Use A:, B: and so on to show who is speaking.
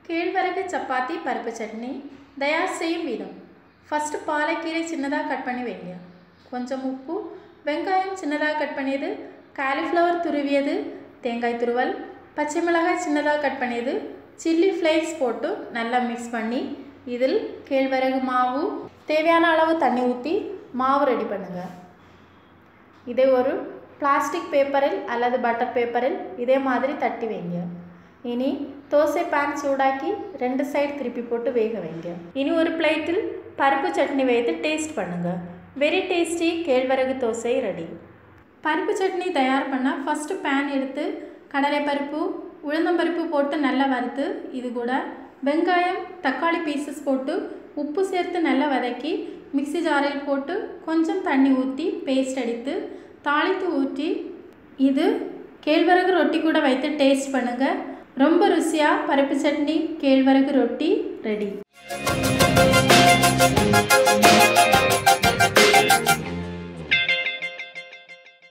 A: கேழ்வரகு சப்பாத்தி பருப்பு சட்னி தயார் செய்யும் விதம் ஃபஸ்ட்டு பாலைக்கீரை சின்னதாக கட் பண்ணி வைங்க கொஞ்சம் உப்பு வெங்காயம் சின்னதாக கட் பண்ணியது காலிஃப்ளவர் துருவியது தேங்காய் துருவல் பச்சை மிளகாய் சின்னதாக கட் பண்ணியது சில்லி ஃப்ளேக்ஸ் போட்டு நல்லா மிக்ஸ் பண்ணி இதில் கேழ்வரகு மாவு தேவையான அளவு தண்ணி ஊற்றி மாவு ரெடி பண்ணுங்கள் இதை ஒரு பிளாஸ்டிக் பேப்பரில் அல்லது பட்டர் பேப்பரில் இதே மாதிரி தட்டி வைங்க இனி தோசை பேன் சூடாக்கி ரெண்டு சைடு திருப்பி போட்டு வேக வைங்க இனி ஒரு பிளேட்டில் பருப்பு சட்னி வைத்து டேஸ்ட் பண்ணுங்கள் வெரி டேஸ்டி கேழ்வரகு தோசை ரெடி பருப்பு சட்னி தயார் பண்ண ஃபஸ்ட்டு பேன் எடுத்து கடலைப்பருப்பு உளுந்தம்பருப்பு போட்டு நல்லா வறுத்து இது கூட வெங்காயம் தக்காளி பீசஸ் போட்டு உப்பு சேர்த்து நல்லா வதக்கி மிக்ஸி ஜாரில் போட்டு கொஞ்சம் தண்ணி ஊற்றி பேஸ்ட் அடித்து தாளித்து ஊற்றி இது கேழ்வரகு ரொட்டி கூட வைத்து டேஸ்ட் பண்ணுங்கள் ரொம்ப ருசியாக பருப்பு சட்னி கேழ்வரகு ரொட்டி ரெடி